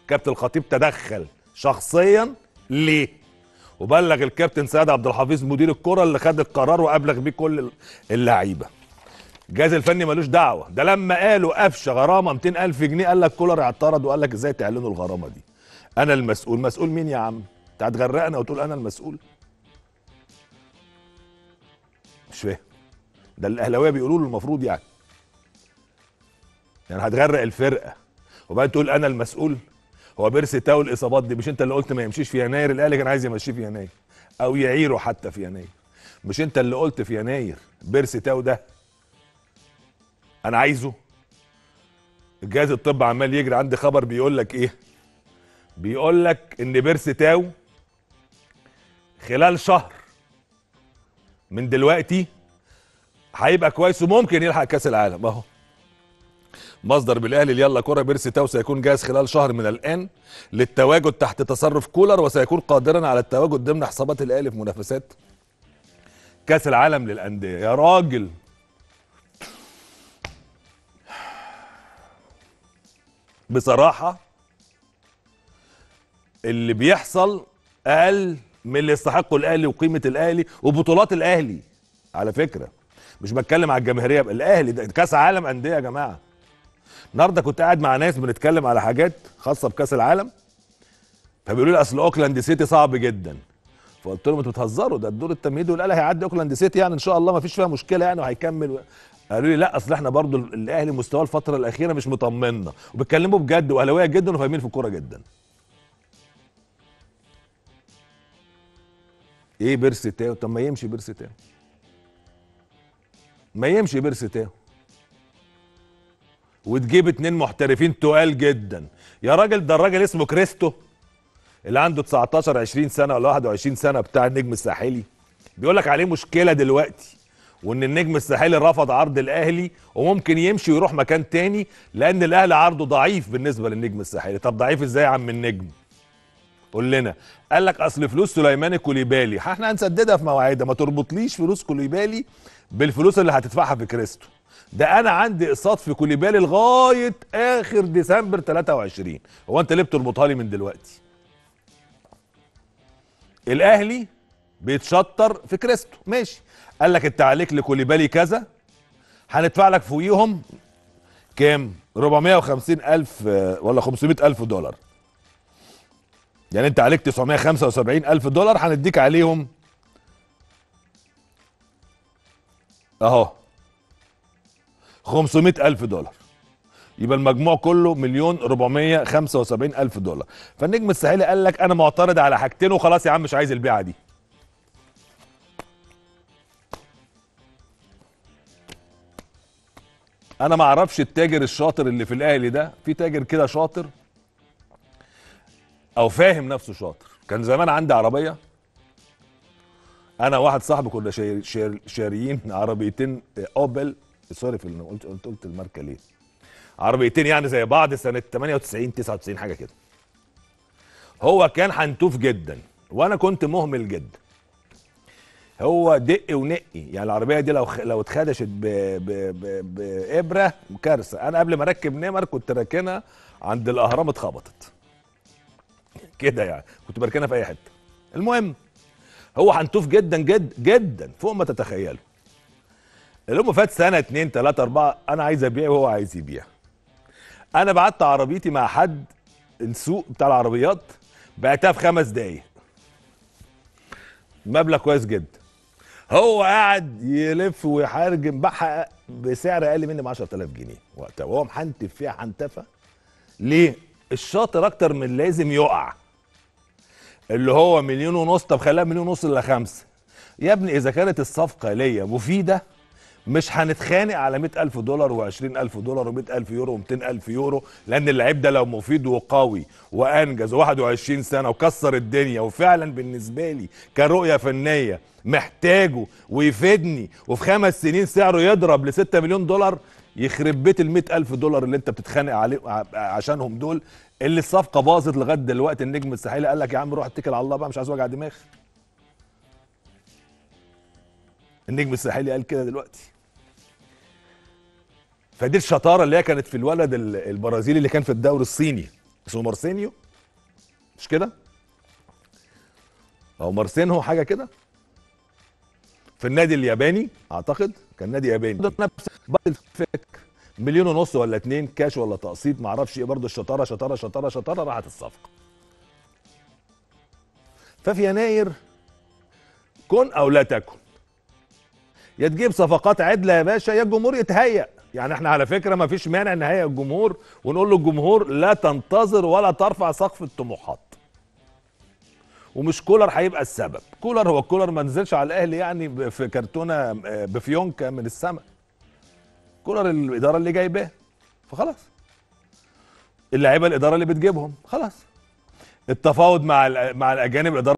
كابتن الخطيب تدخل شخصيا ليه وبلغ الكابتن سيد عبد الحفيظ مدير الكره اللي خد القرار وابلغ بيه كل اللعيبه الجهاز الفني ملوش دعوه ده لما قالوا قفشه غرامه 200000 جنيه قال لك كولر اعترض وقال لك ازاي تعلنوا الغرامه دي انا المسؤول مسؤول مين يا عم انت هتغرقنا وتقول انا المسؤول مش فاهم ده الاهلاويه بيقولوا له المفروض يعني يعني هتغرق الفرقه وبعدين تقول انا المسؤول هو بيرسي تاو الاصابات دي مش انت اللي قلت ما يمشيش في يناير الاهلي كان عايز يمشيه في يناير او يعيره حتى في يناير مش انت اللي قلت في يناير بيرسي تاو ده انا عايزه الجهاز الطب عمال يجري عندي خبر بيقول لك ايه بيقول لك ان بيرسي تاو خلال شهر من دلوقتي هيبقى كويس وممكن يلحق كاس العالم اهو مصدر بالاهلي يلا كره بيرسي تاو سيكون جاهز خلال شهر من الان للتواجد تحت تصرف كولر وسيكون قادرا على التواجد ضمن حسابات الاهلي في منافسات كاس العالم للانديه يا راجل بصراحه اللي بيحصل اقل من اللي يستحقه الاهلي وقيمه الاهلي وبطولات الاهلي على فكره مش بتكلم على الجماهيريه الاهلي ده كاس عالم انديه يا جماعه النهارده كنت قاعد مع ناس بنتكلم على حاجات خاصه بكاس العالم فبيقولوا لي اصل اوكلاند سيتي صعب جدا فقلت لهم انتوا بتهزروا ده الدور التمهيدي والاهلي هيعدي اوكلاند سيتي يعني ان شاء الله ما فيش فيها مشكله يعني وهيكمل قالوا لي لا اصل احنا برضو الاهلي مستواه الفتره الاخيره مش مطمنا وبيتكلموا بجد واهلاويه جدا وفاهمين في الكوره جدا ايه بيرسي تاو طب ما يمشي بيرسي تاو ما يمشي بيرسي تاو وتجيب اتنين محترفين تقال جدا يا راجل ده الراجل اسمه كريستو اللي عنده 19 20 سنه ولا 21 سنه بتاع النجم الساحلي بيقول لك عليه مشكله دلوقتي وان النجم الساحلي رفض عرض الاهلي وممكن يمشي ويروح مكان تاني لان الاهلي عرضه ضعيف بالنسبه للنجم الساحلي طب ضعيف ازاي يا عم النجم قول لنا قال لك اصل فلوس سليمان كوليبالي احنا هنسددها في مواعيدها ما تربطليش فلوس كوليبالي بالفلوس اللي هتدفعها في كريستو ده انا عندي اقساط في كوليبالي لغايه اخر ديسمبر 23 هو انت ليه بتربطها لي من دلوقتي الاهلي بيتشطر في كريستو ماشي قال لك انت عليك لكوليبالي كذا هندفع لك فوقيهم كام 450 الف ولا 500 الف دولار يعني انت عليك 975 الف دولار هنديك عليهم اهو 500 الف دولار يبقى المجموع كله مليون 475 الف دولار فالنجم الساحلي قال لك انا معترض على حاجتين وخلاص يا عم مش عايز البيعه دي انا ما اعرفش التاجر الشاطر اللي في الاهلي ده في تاجر كده شاطر او فاهم نفسه شاطر كان زمان عندي عربيه انا واحد صاحبي كنا شاريين شار شاريين عربيتين اوبل سوري في اللي قلت قلت قلت الماركه ليه عربيتين يعني زي بعض سنه 98 99 حاجه كده هو كان حنتوف جدا وانا كنت مهمل جدا هو دق ونقي يعني العربيه دي لو لو اتخدشت ب... ب... ب... بابره كارثه انا قبل ما اركب نمر كنت راكنها عند الاهرام اتخبطت كده يعني كنت بركنها في اي حته المهم هو حنتوف جدا جدا جدا فوق ما تتخيلوا الام فات سنه اتنين تلاته اربعه انا عايز ابيع وهو عايز يبيع انا بعت عربيتي مع حد السوق بتاع العربيات بعتها في خمس دقايق مبلغ كويس جدا هو قاعد يلف ويحرجم بحق بسعر اقل مني ب 10000 جنيه وقتها وهو محنتف فيها حنتفه ليه؟ الشاطر اكتر من لازم يقع اللي هو مليون ونص طب خليها مليون ونص الا خمسه يا ابني اذا كانت الصفقه ليا مفيده مش هنتخانق على 100000 دولار و20000 دولار و100000 يورو و200000 يورو لان اللعيب ده لو مفيد وقوي وانجز 21 سنه وكسر الدنيا وفعلا بالنسبه لي كرؤيه فنيه محتاجه ويفيدني وفي خمس سنين سعره يضرب ل 6 مليون دولار يخرب بيت ال 100000 دولار اللي انت بتتخانق عليه عشانهم دول اللي الصفقه باظت لغايه دلوقتي النجم الساحلي قال لك يا عم روح اتكل على الله بقى مش عايز وجع دماغ النجم الساحلي قال كده دلوقتي فدي الشطاره اللي هي كانت في الولد البرازيلي اللي كان في الدوري الصيني اسمه مارسينيو مش كده او مارسينهو حاجه كده في النادي الياباني اعتقد كان نادي ياباني ده نفس بعض الفكر مليون ونص ولا اتنين كاش ولا تقسيط معرفش ايه برضه الشطاره شطاره شطاره شطاره راحت الصفقه ففي يناير كن او لا تكن يا تجيب صفقات عدله يا باشا يا الجمهور يتهيأ يعني احنا على فكره ما فيش مانع نهيئ الجمهور ونقول للجمهور لا تنتظر ولا ترفع سقف الطموحات ومش كولر هيبقى السبب كولر هو كولر ما نزلش على الاهلي يعني ب- في كرتونه آه، بفيونكه من السماء كولر الاداره اللي جايباه فخلاص اللعيبه الاداره اللي بتجيبهم خلاص التفاوض مع ال- مع الاجانب الاداره